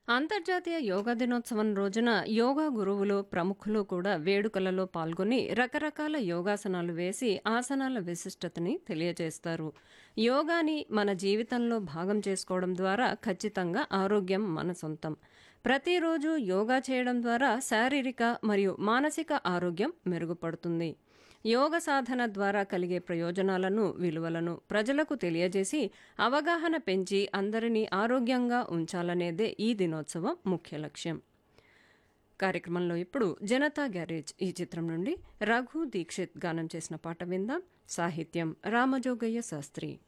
అంతర్జాతీయ యోగా దినోత్సవం రోజున యోగా గురువులు ప్రముఖులు కూడా వేడుకలలో పాల్గొని రకరకాల యోగాసనాలు వేసి ఆసనాల విశిష్టతని తెలియజేస్తారు యోగాని మన జీవితంలో భాగం చేసుకోవడం ద్వారా ఖచ్చితంగా ఆరోగ్యం మన సొంతం ప్రతిరోజు యోగా చేయడం ద్వారా శారీరక మరియు మానసిక ఆరోగ్యం మెరుగుపడుతుంది యోగ సాధన ద్వారా కలిగే ప్రయోజనాలను విలువలను ప్రజలకు తెలియజేసి అవగాహన పెంచి అందరినీ ఆరోగ్యంగా ఉంచాలనేదే ఈ దినోత్సవం ముఖ్య లక్ష్యం కార్యక్రమంలో ఇప్పుడు జనతా గ్యారేజ్ ఈ చిత్రం నుండి రఘు దీక్షిత్ గానం చేసిన పాట విందాం సాహిత్యం రామజోగయ్య శాస్త్రి